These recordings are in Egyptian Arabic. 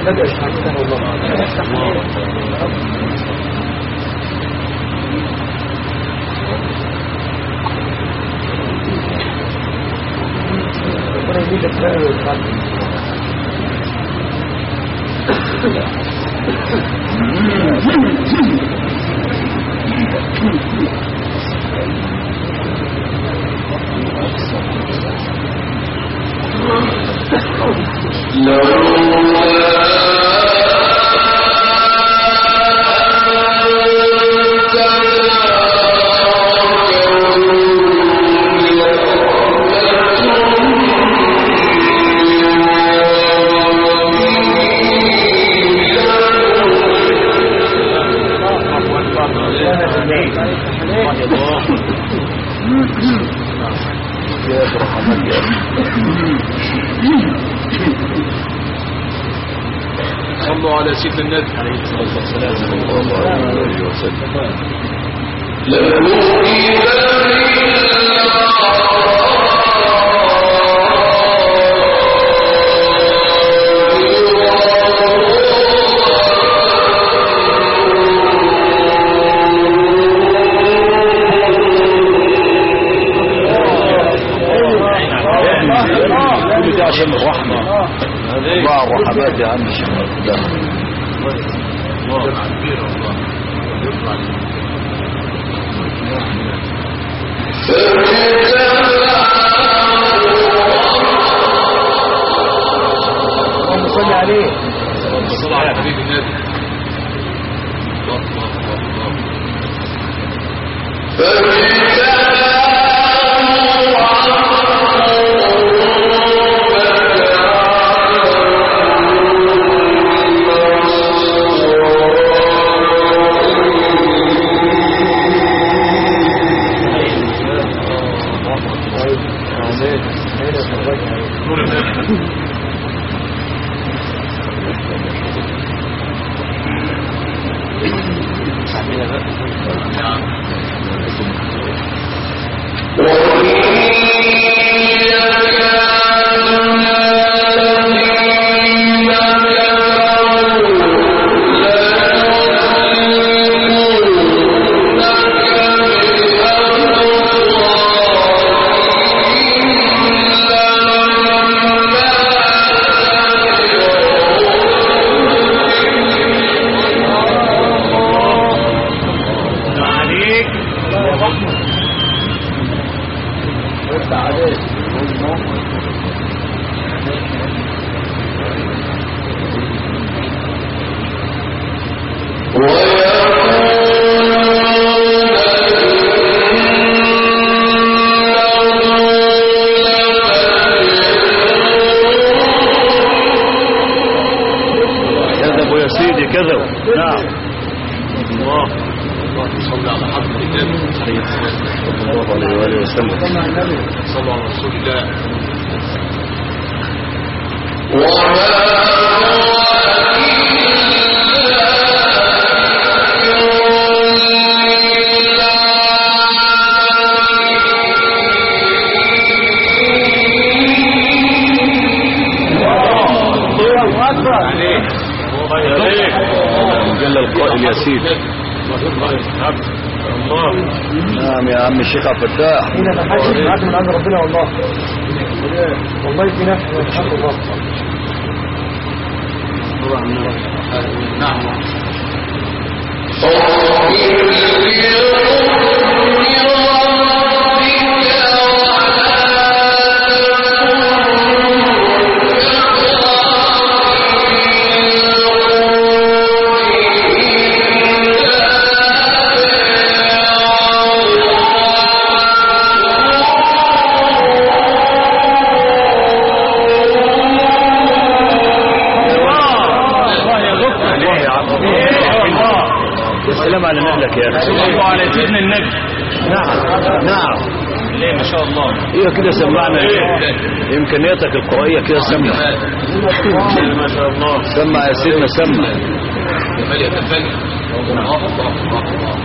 بدأ يشحن والله ربنا يزيدك خير ويرحمك صلوا على سيدنا النبي عليه الصلاة والسلام صلى الله عليه وسلم كل ده عشان الرحمة الله الرحمات يا عم الشيخ ده اللهم صل عليه صلوا على حبيب النبي الله الله الله الله نور النبي عليك وسع عليه كذبوا يا سيدي كذبوا نعم الله اللهم صل على حضرة النبي عليه الصلاة والسلام صلى الله عليه وآله وسلم صلى على النبي صلوا على رسول الله الله أكبر عليه عليه جل القائل يا سيدي الله نعم يا عم الشيخ عبد الفتاح هنا ما حدش يتعدى من عند ربنا والله والله في نفس الحمد لله نعم الله يا دكتور الله يا عم يا سلام على مهلك يا اخي صلوا على سيدنا النبي نعم نعم ليه ما شاء الله ايه كده سمعنا امكانياتك القوية كده سمع ما شاء الله سمع يا سيدنا سمع جمال يتفنن الله الله الله الله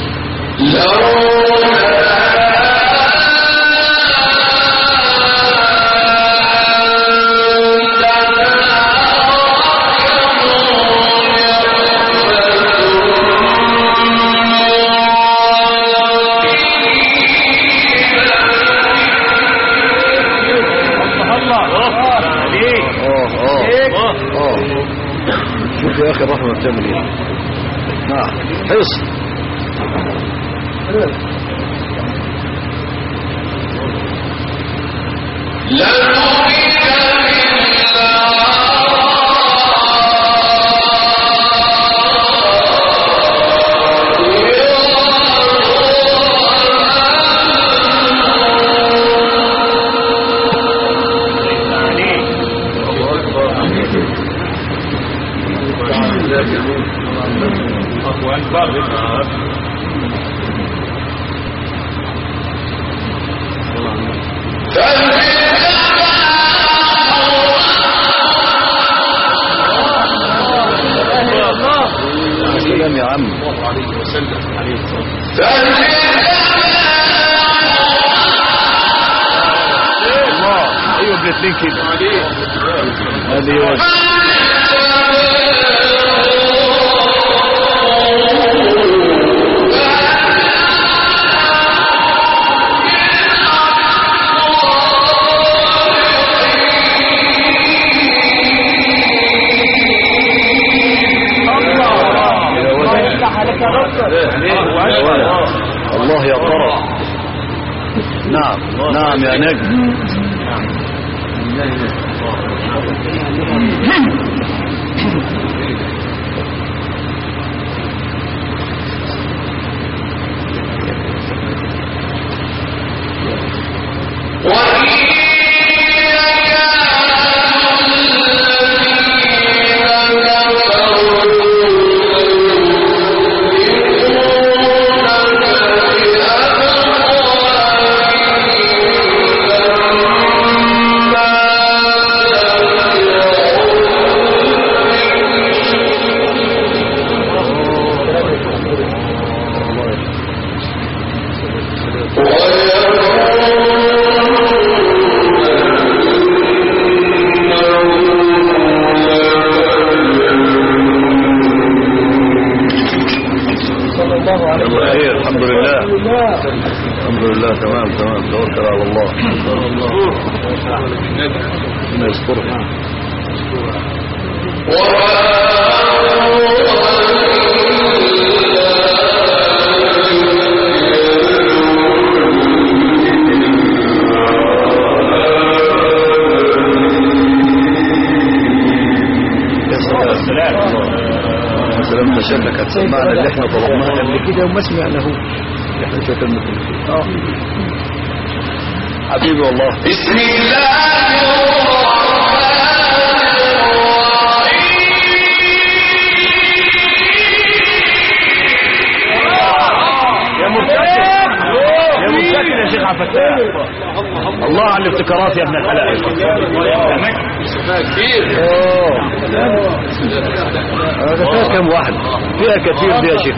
لولا الرحمة بتعمل ايه نعم حصن الله أكبر سلام يا عم الله عليه وسلم عليه الصلاة الله ايوه بالاثنين كده هذه وجه يا ولد. يفتح عليك يا دكتور يا ولد. الله يا طرف نعم نعم يا نجم صلى الله عليه يلا خير الحمد لله الله الحمد لله تمام تمام توكل على الله ربنا يسترها يا سلام يا سلام ده شكلك هتسمعنا اللي احنا طلبناه قبل كده وما سمعناهوش احنا شكلنا كده اه حبيبي والله يا مرتكب يا مرتكب يا شيخ عبد الفتاح الله على الابتكارات يا ابن الحلال كبير اه هذا فيها كم واحد فيها كثير دي يا شيخ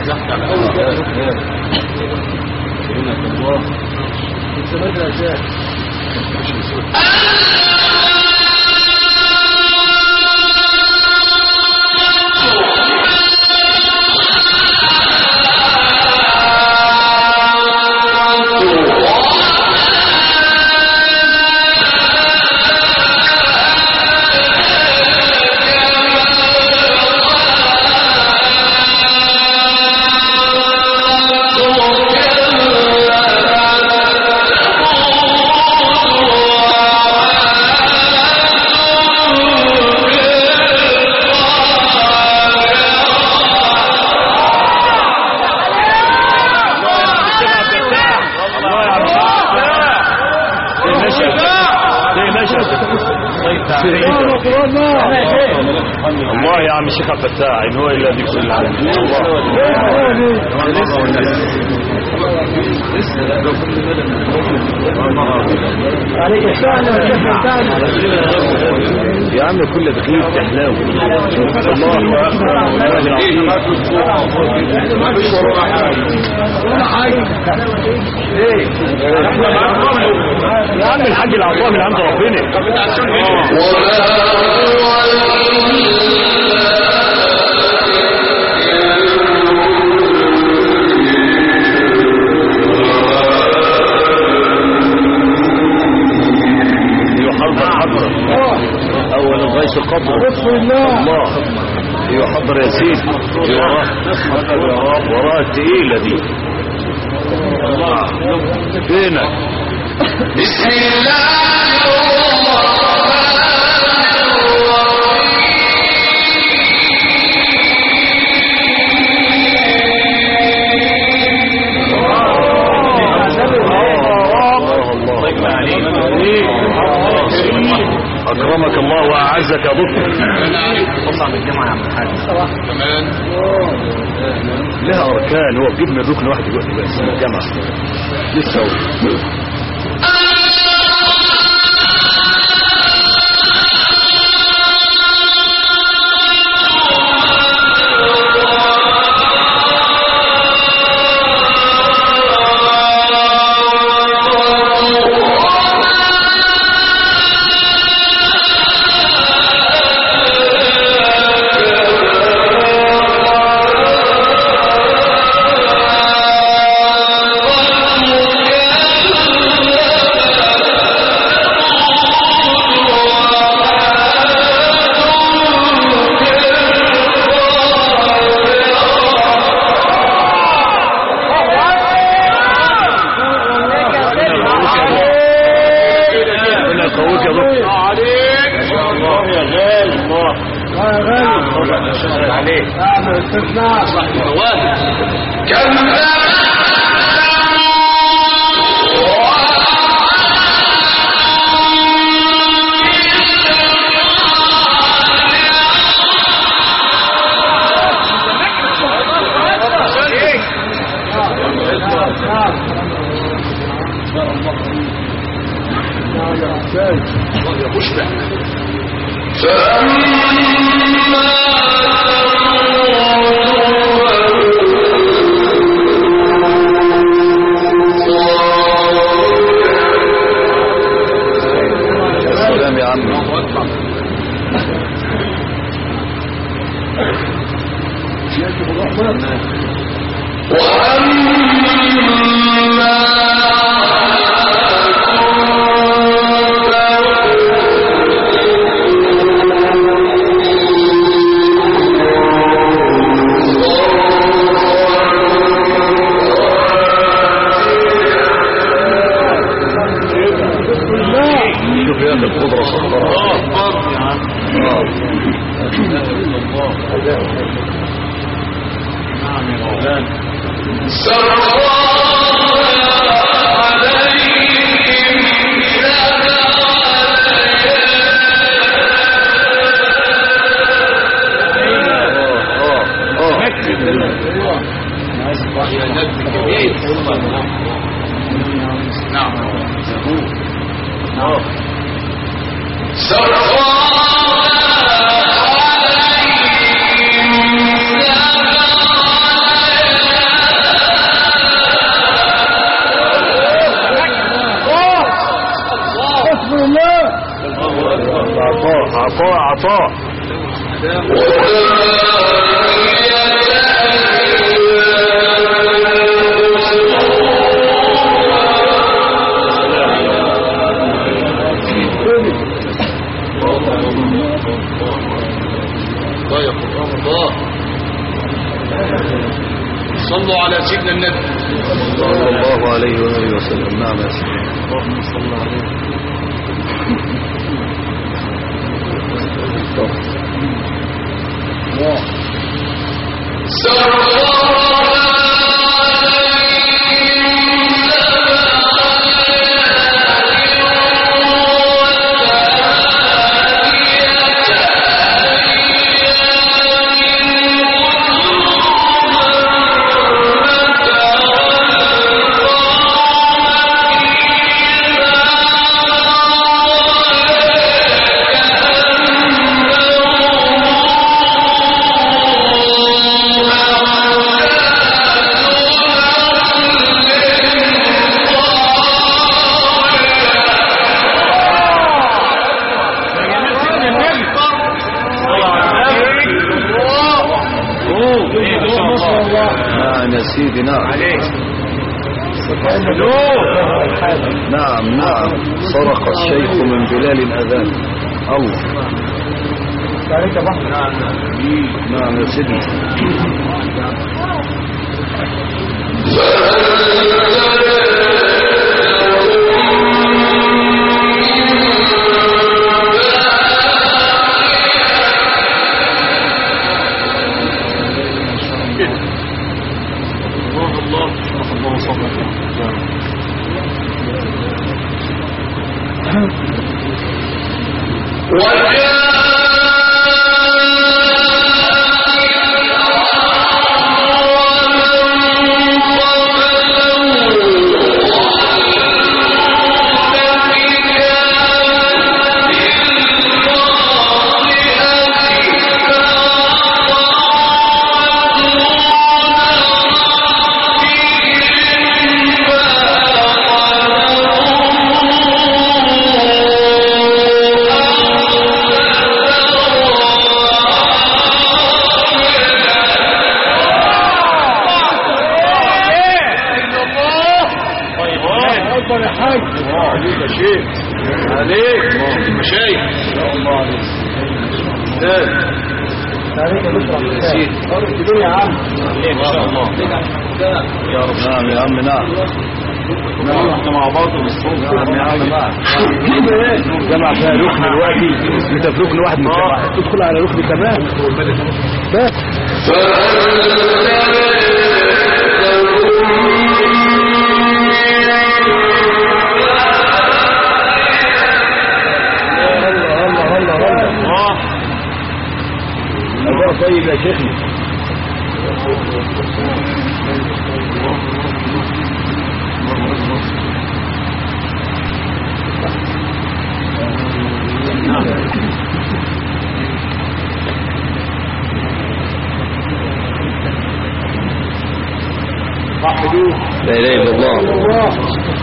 الله يا عبد الله يا عم الشيخ عبد الفتاح ان هو الا ذكر العالمين الله عليك السهل والشيخ الثاني يا عم كل دخيل تحلاوي الله اكبر والله العظيم يا عم الحاج العطاء من عند ربنا يحضر حضر اول الغيث قبر بسم الله الله يحضر حاضر يا سيدي دي وراها وراها التقيلة دي فينك بسم الله الله الله أكرمك الله وأعزك يا دكتور كمان لها أركان هو بجيب من ركن واحد دلوقتي بس الجامعة لسه هو. ربنا يقويك يا دكتور عليك الله يا غالي الله اه يا غالي عليك اعمل استثناء يا سلام يا عم شوف يا اخي القدرة سخرها يا نبي كبير نعم اصبر الله عطاء عطاء عطاء الله يا قرآن الله صلوا على سيدنا النبي صلى الله عليه وآله وسلم نعم يا سيدي نعم يا سيدي نعم نعم نعم صرخ الشيخ من بلال الأذان الله عليك يا بحر نعم يا سيدي الله الله الله صبر اكبر يا حاج عليك يا شيخ عليك المشايخ الله عليك عليك يا بشرى سيدي. الدنيا يا عم ما شاء الله يا رب نعم يا عم نعم نعم احنا مع بعض ونصوم نعم يا عم نعم جمع فيها ركن دلوقتي انت في ركن واحد من الجماعة تدخل على ركن كمان بس الله الله الله الله الله أداء طيب يا شيخنا لا اله الا الله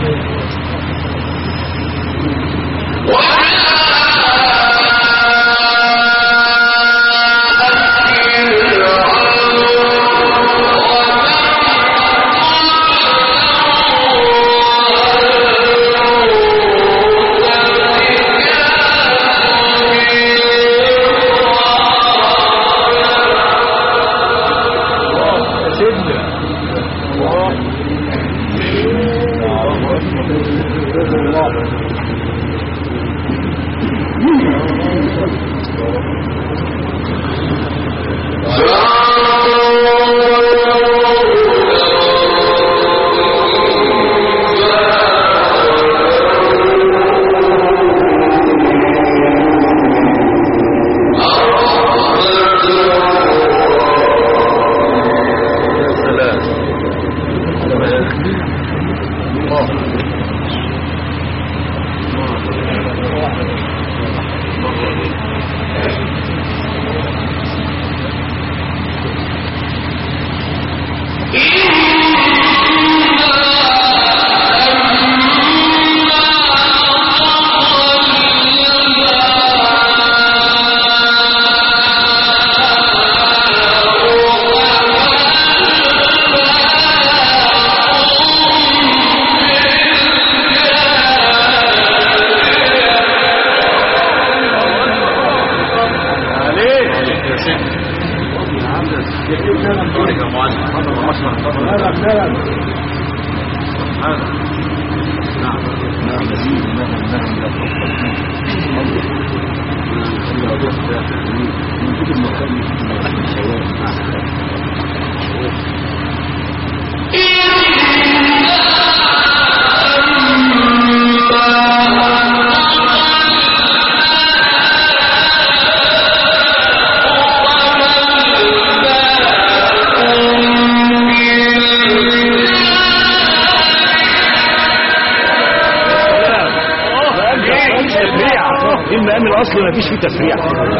المقام الاصلي ما فيش فيه تفريع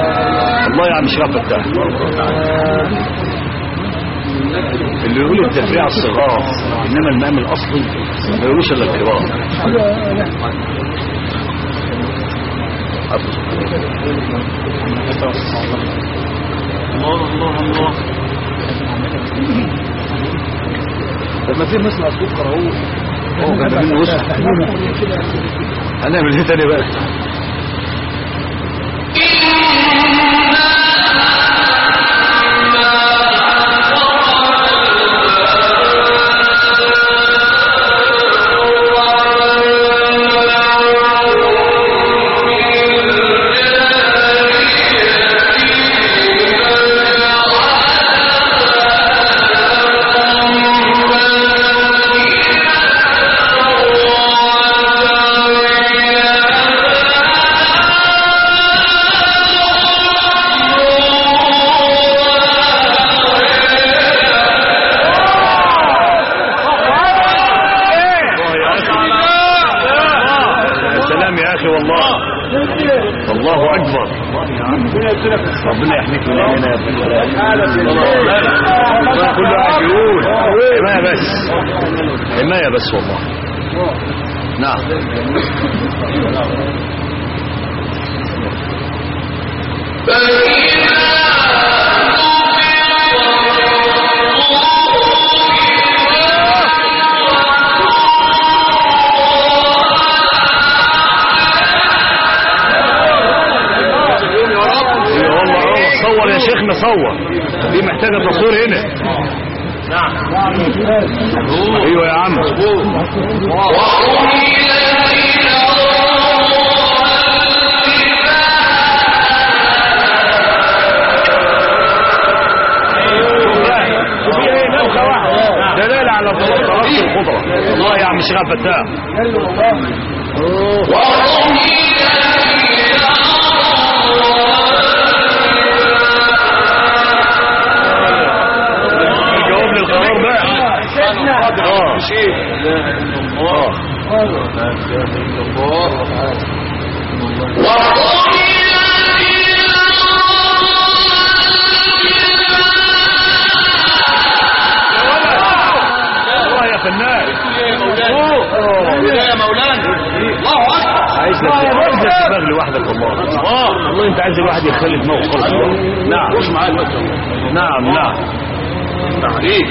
الله يا عم شرف ده اللي يقول التفريع الصغار انما المقام الاصلي ما يقولوش الا الكبار الله الله الله طب ما في مثل اسلوب قراؤوه هو كان منه وسع هنعمل ايه تاني بقى إنا كل واحد يقول حماية بس حماية بس والله نعم ايوه والله والله صور يا شيخنا صور دي محتاجة تصوير هنا ايوه يا عم شوف ايه نوخة واحدة دلالة على طريقة الخضرة والله يا عم الشيخ عبد الفتاح الجواب للقرار بقى اه اه والله يا فنان يا مولانا الله اكبر عايز لك عايز لك دماغ لوحدك والله اه والله انت عايز الواحد يخلي دماغه خالص والله. نعم خش معايا دلوقتي نعم نعم تعليق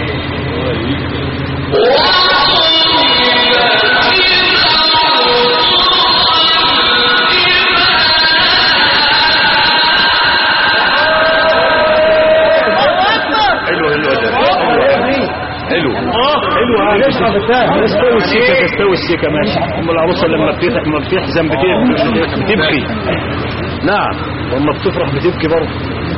حلو حلو ده حلو حلو تستوي السيكه تستوي السيكه ماشي ام العروسه لما بتفتح لما بتحزن بت- بتبكي نعم لما بتفرح بتبكي برضه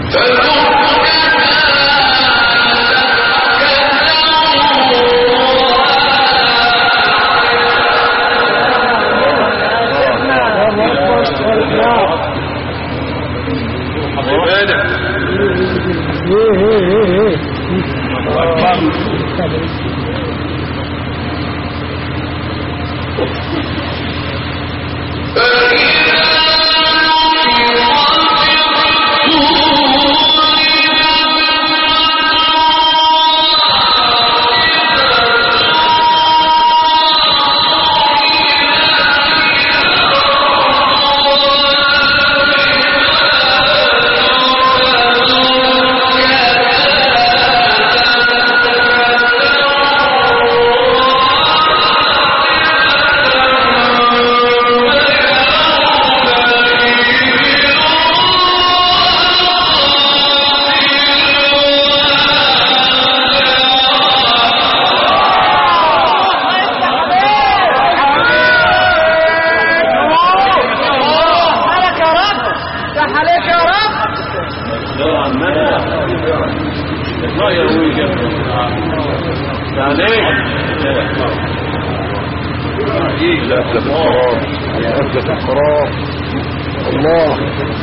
لا أفلة القرار يا أفلة القرار الله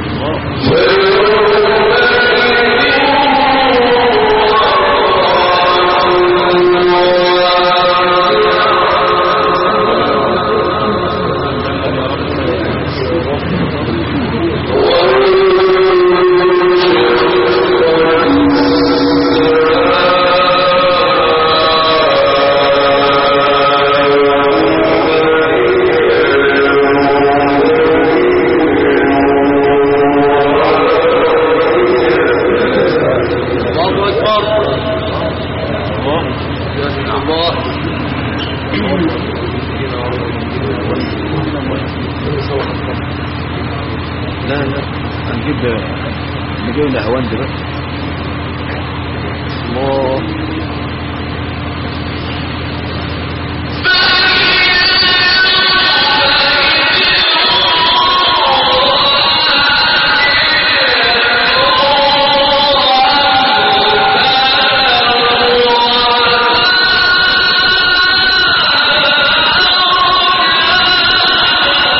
الله اكبر الله لا لا هنجيب نجيب الأهوان دي بس الله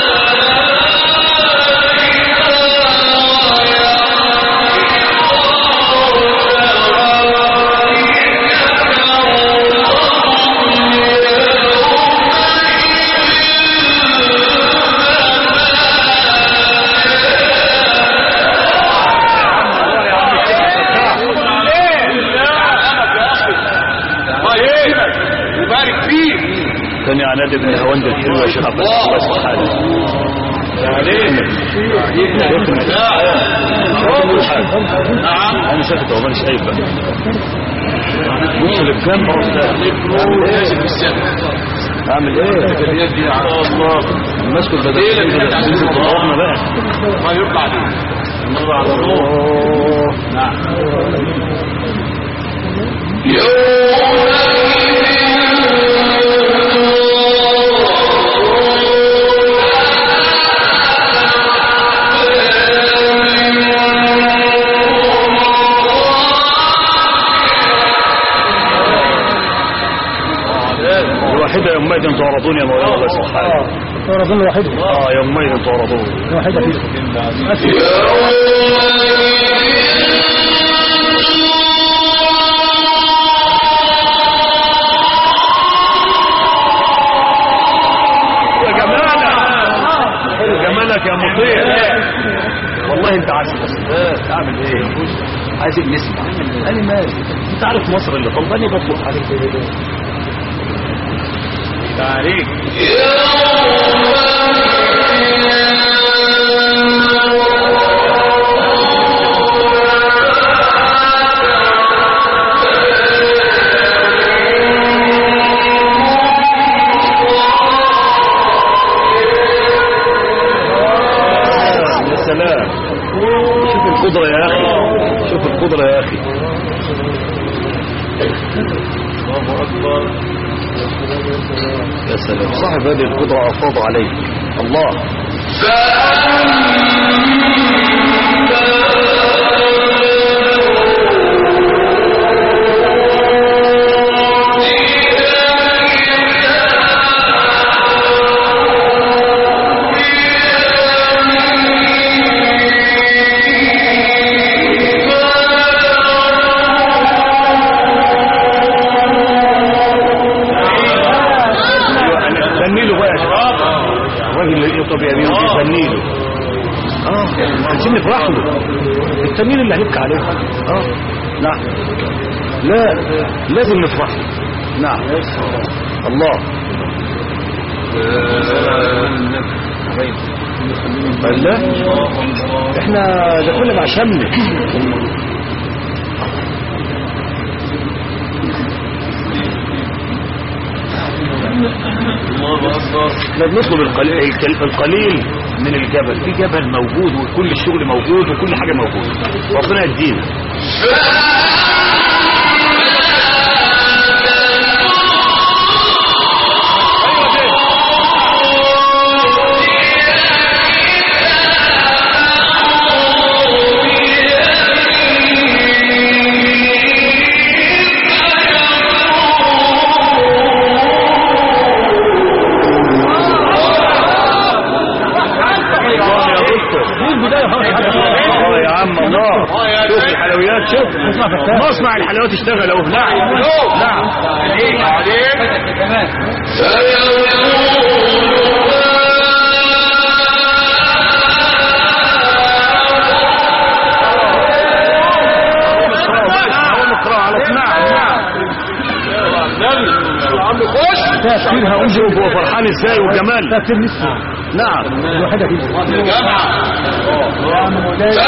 Thank كان يعني ادب الهواند الحلو يا شيخ عبد الله الله سبحانه نعم انا ساكت وما شايف بقى بص للكام ماشي في السنة اعمل ايه اليد دي يا الله ماسك البدل إيه اللي بتاعت تنزل تضربنا بقى ما يرضى عليه النور على الروح أوه. نعم الواحدة يومئذ تعرضون يا مولانا الله سبحانه ربنا واحده اه يومئذ تعرضون واحدة فيه يا جمالك جمالك يا مطيع والله انت عايز بس اعمل ايه عايزك نسمع انا مالي انت عارف مصر اللي طلباني بطلب عليك تعريك يا سلام شوف القدرة يا اخي شوف القدرة يا اخي الله أكبر يا سلام صاحب هذه القدرة افاض عليك الله غني له بقى يا شباب الراجل اللي يطب يمينه بيغني له اه عايزين نفرح له التنين اللي هنبكي عليه اه نعم لا لازم نفرح له. نعم الله قال لا احنا ده كل عشاننا الله أكبر احنا بنطلب القليل, الكل- القليل من الجبل في جبل موجود وكل الشغل موجود وكل حاجة موجود ربنا يدينا الله يا دكتور اه يا عم الله شوف الحلويات شوف مصنع الحلويات اشتغل اهو نعم نعم عليك عليك نقرا على نعم نعم عم خش تفسيرها أنجو شوف هو فرحان ازاي والجمال تفسير نسمع نعم الواحدة فيه الجامعة يا عم مولاي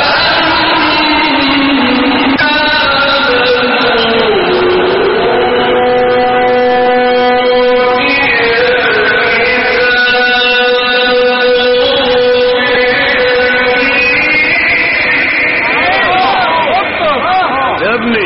يا ابني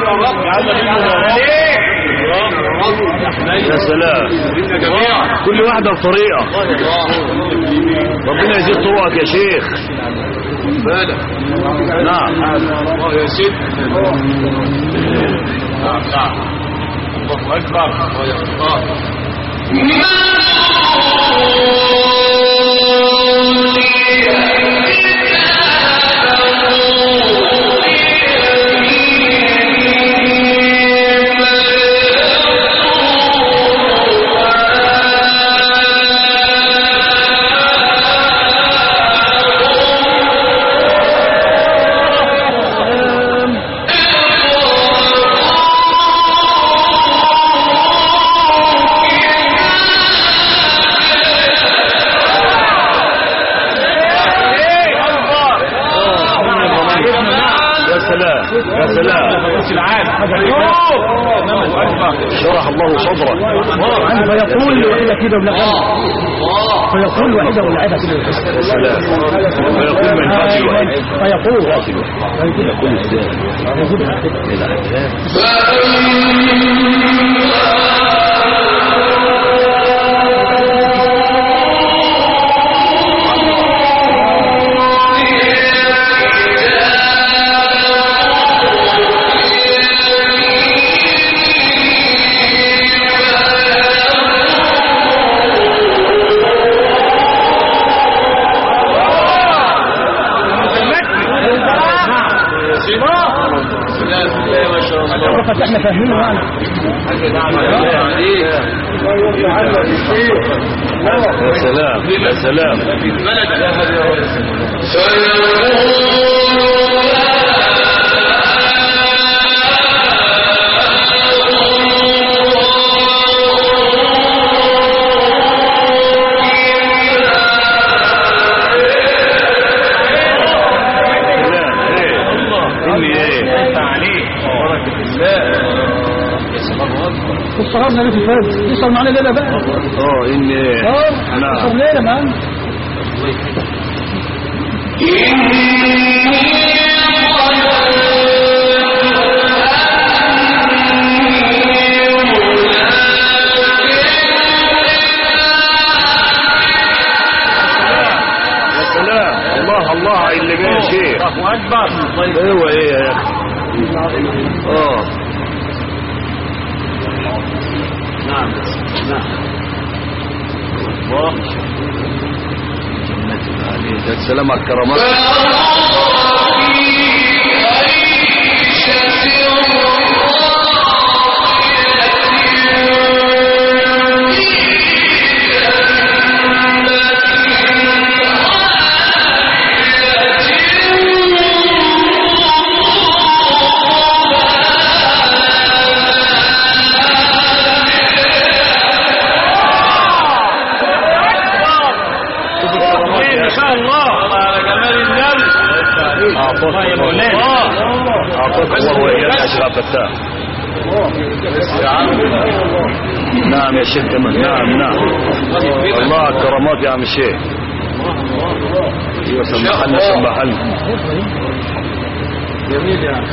يا سلام يا جماعة كل واحدة بطريقة ربنا يزيد طرقك يا شيخ بالك نعم الله يا سيد نعم نعم الله أكبر الله يا الله Yeah. شرح الله صدرك فيقول لواحدة كده ولا فيقول لواحدة ولا كده يا سلام ويقول ما ينفعش الوحيد فيقول يقول ازاي العذاب فقط احنا فاهمين معنى يا سلام يا سلام سلام ايه اني ايه والصغار نبي في الفرد يصل معنا ليلة بقى اه اني ايه اه نعم. يصل ليلة معنا يا سلام الله الله على اللي جاي شيء الله اكبر هو ايه يا اخي اه نعم نعم الله يا سلام على الكرامات ما شاء الله على جمال النبي اعطاك يا مولانا. اعطاك الله واياك يا شيخ عبد الفتاح نعم يا شيخ كمان نعم نعم الله على الكرامات يا عم الشيخ ايوه سمحنا سمحنا جميل يعني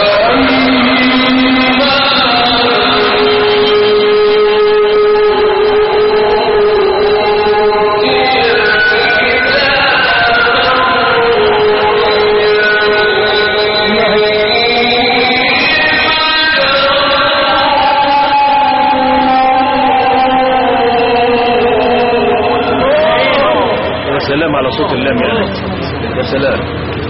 يا سلام على صوت اللام يا أخي. يا سلام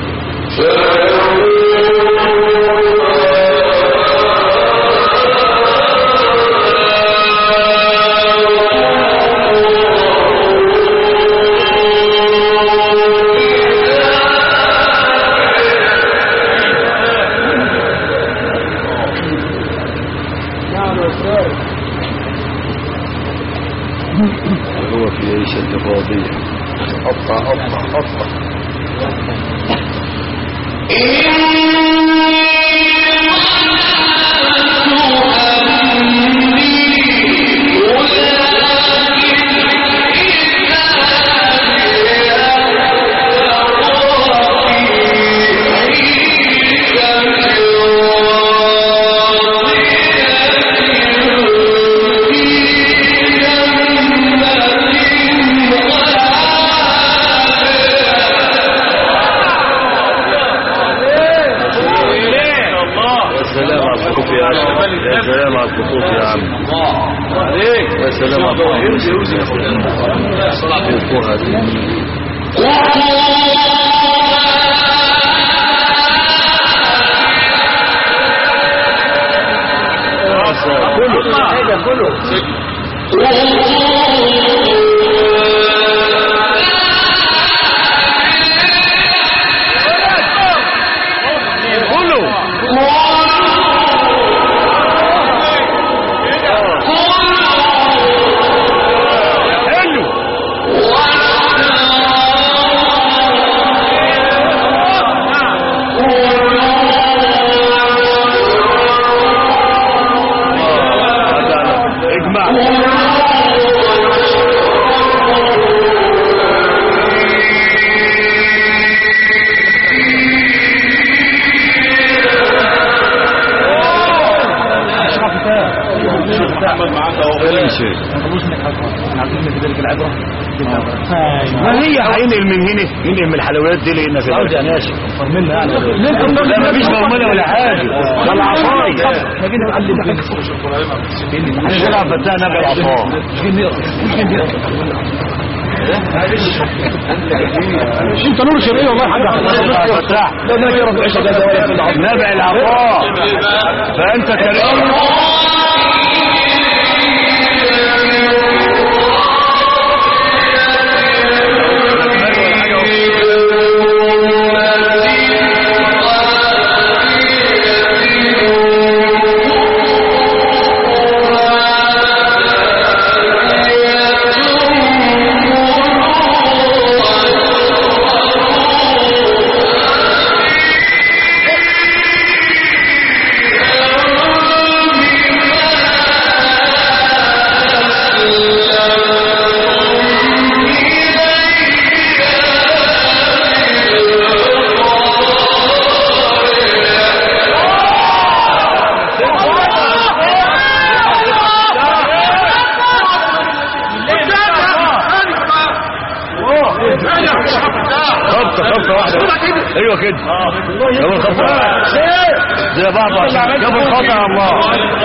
نعم يا أستاذ هو في عيشة راضية قطع قطع قطع يا سلام على الخطوط يا عم يا سلام على الخطوط يا عم يا سلام على الخطوط كله كله حلو محمد معاك اهو كلام شيء ما هي هينقل من هنا ينقل من الحلويات دي لنا في الارض ماشي لا مفيش فرمله ولا حاجه ده العصايه احنا نلعب فتاه نبع العصا انت نور شرقية والله حاجة فتاح لا لا يا رب عيشة ده ولا في العصر نبع العصا فانت كريم خبطه خبطه واحده ايوه كده جاب الخبطه زي بعض عشان جاب الخطا يا الله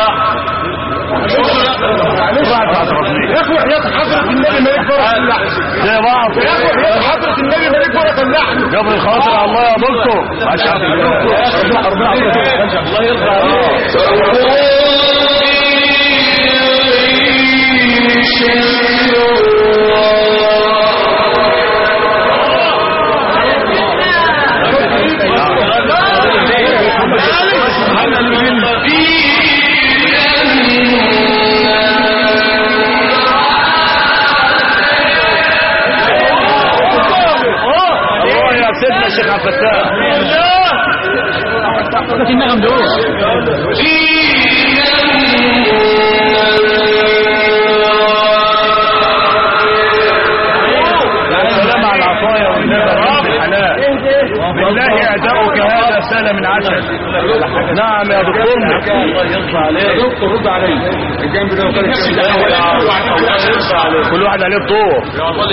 بعد بعد ربنا يا اخوة يا حضرة النبي ما يكبر اللحم زي بعض يا اخوة يا حضرة النبي ما يكبر اللحم جاب الخاطر يا الله يا دكتور عشان الله يرضى عليك الله يا سيدنا الشيخ عبد الفتاح النغم دول السلام على العصاية والنبي بالحلال بالله اعداؤك هذا سهل من عسل نعم يا دكتورنا دكتور رد علي الجنب ده كل واحد عليه الدور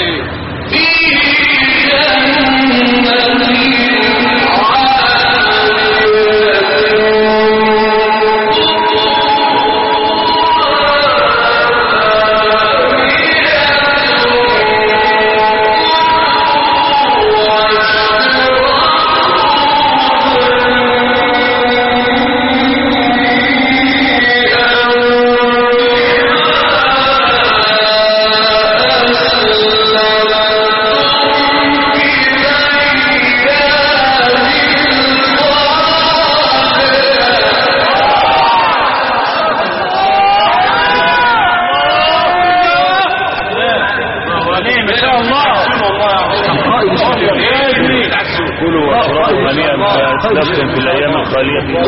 كلوا واشربوا هنيئا بما اسلفتم في الايام الخاليه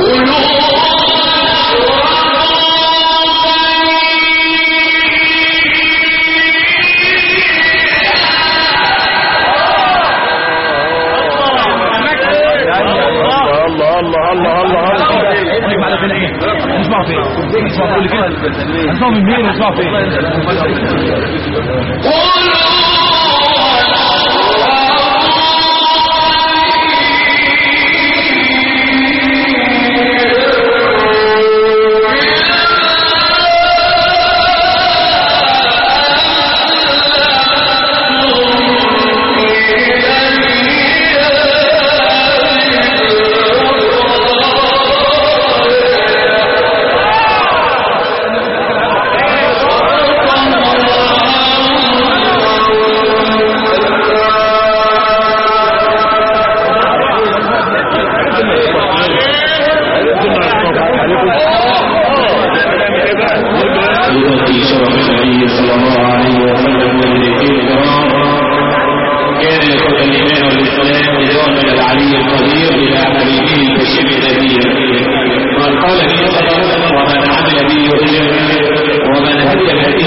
الله الله الله الله الله الله على فين ايه نسمع فين نسمع كل كده نسمع من مين نسمع فين يؤتي شرف النبي صلى الله عليه وسلم والذكر الكرام كان لكم الايمان والاسلام رضوان من العلي القدير الى حبيبه البشير النذير من قال به صدق ومن عمل به يؤجر ومن هدي بهديه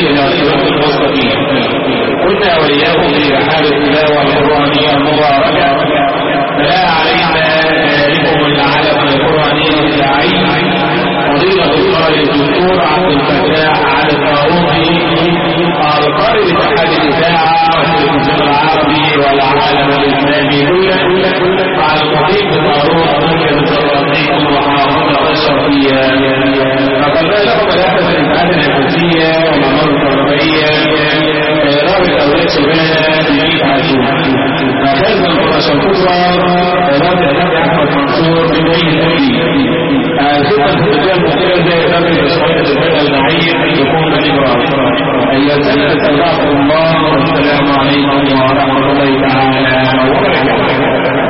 أيها السادة استودعكم الله والسلام عليكم ورحمة الله تعالى وبركاته